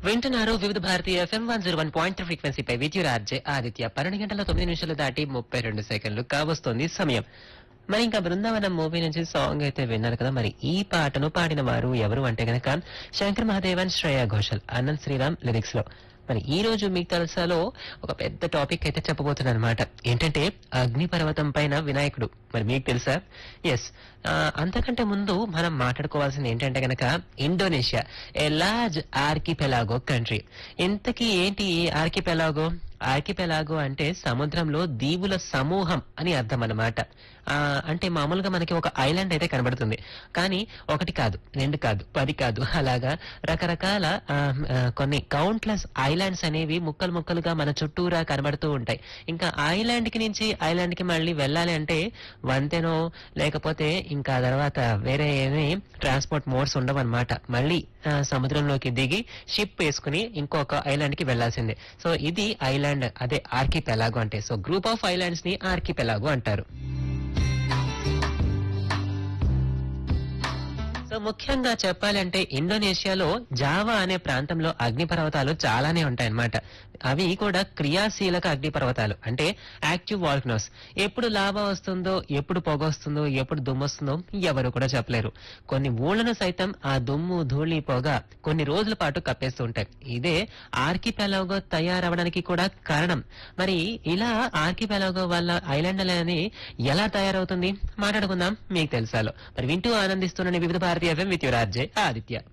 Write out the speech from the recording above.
వింటున్నారు Vividh Bharati FM one zero one point ఫ్రీక్వెన్సీపై విద్యురార్జే ఆదిత్య పన్నెండు గంటల తొమ్మిది నిమిషాలు దాటి ముప్పై రెండు సెకండ్లు కావస్తోంది సమయం మరి ఇంకా బృందావనం మూవీ నుంచి సాంగ్ అయితే విన్నారు కదా మరి ఈ పాటను పాడిన వారు ఎవరు అంటే గనక శంకర్ మహాదేవన్ శ్రేయా ఘోషల్ అనంత్ శ్రీరామ్ లిరిక్స్ లో మరి ఈ రోజు మీకు తెలుసాలో ఒక పెద్ద టాపిక్ అయితే చెప్పబోతున్నాను అనమాట ఏంటంటే అగ్ని పర్వతం పైన వినాయకుడు మరి మీకు తెలుసా ఎస్ అంతకంటే ముందు మనం మాట్లాడుకోవాల్సింది ఏంటంటే గనక Indonesia a large archipelago country ఇంతకీ ఏంటి ఈ ఆర్కిపెలాగో ఆర్కిపెలాగో అంటే సముద్రంలో దీవుల సమూహం అని అర్థం అన్నమాట ఆ, అంటే మామూలుగా మనకి ఒక ఐలాండ్ అయితే కనబడుతుంది కానీ ఒకటి కాదు రెండు కాదు పది కాదు అలాగా రకరకాల ఆ, ఆ, కొన్ని కౌంట్లెస్ ఐలాండ్స్ అనేవి ముక్కలు ముక్కలుగా మన చుట్టూరా కనబడుతూ ఉంటాయి ఇంకా ఐలాండ్ కి నుంచి ఐలాండ్ కి మళ్ళీ వెళ్ళాలి అంటే వంతెనో లేకపోతే ఇంకా తర్వాత వేరే ఏమీ ట్రాన్స్పోర్ట్ మోడ్స్ ఉండవన్నమాట మళ్ళీ ఆ, సముద్రంలోకి దిగి షిప్ వేసుకుని ఇంకొక ఐలాండ్ కి వెళ్లాల్సిందే సో ఇది ఐలాండ్ అదే ఆర్కిపెలాగో అంటే సో గ్రూప్ ఆఫ్ ఐలాండ్స్ ని ఆర్కిపెలాగో అంటారు సో ముఖ్యంగా చెప్పాలంటే ఇండోనేషియాలో జావా అనే ప్రాంతంలో అగ్నిపర్వతాలు చాలానే ఉంటాయన్నమాట అవి కూడా క్రియాశీలక అగ్నిపర్వతాలు అంటే యాక్టివ్ వాల్కనోస్ ఎప్పుడు లాభా వస్తుందో ఎప్పుడు పొగ వస్తుందో ఎప్పుడు దుమ్ము వస్తుందో ఎవరు కూడా చెప్పలేరు కొన్ని ఊళ్ళను సైతం ఆ దుమ్ము ధూళి పొగ కొన్ని రోజుల పాటు కప్పేస్తూ ఉంటాయి ఇదే ఆర్కిపెలాగో తయారవడానికి కూడా కారణం మరి ఇలా ఆర్కిపెలాగో వల్ల ఐలాండ్ అనేది ఎలా తయారవుతుంది మాట్లాడుకుందాం మీకు తెలుసాలో మరి వింటూ ఆనందిస్తున్న Vividh Bharati FM with your RJ Aditya